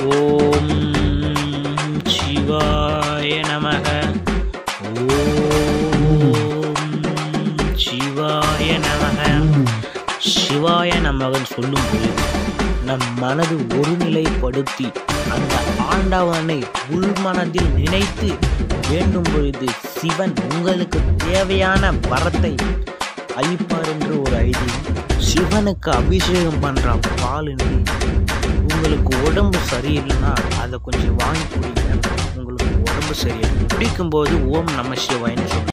ஓம் சிவாய நமக ஓம் சிவாய நமக சிவாய நமகன் சொல்லும்போது நம் மனது ஒருநிலைப்படுத்தி அந்த ஆண்டவனை உள்மனதில் நினைத்து வேண்டும் பொழுது சிவன் உங்களுக்கு தேவையான வரத்தை அளிப்பார் என்று ஒரு ஐதீகம் சிவனுக்கு அபிஷேகம் பண்ற பால் உங்களுக்கு உடம்பு சரியில்லைன்னா அதை கொஞ்சம் வாங்கி குடிங்க உங்களுக்கு உடம்பு சரியாகும் குடிக்கும்போது ஓம் நம சிவாயின்னு சொல்லுங்க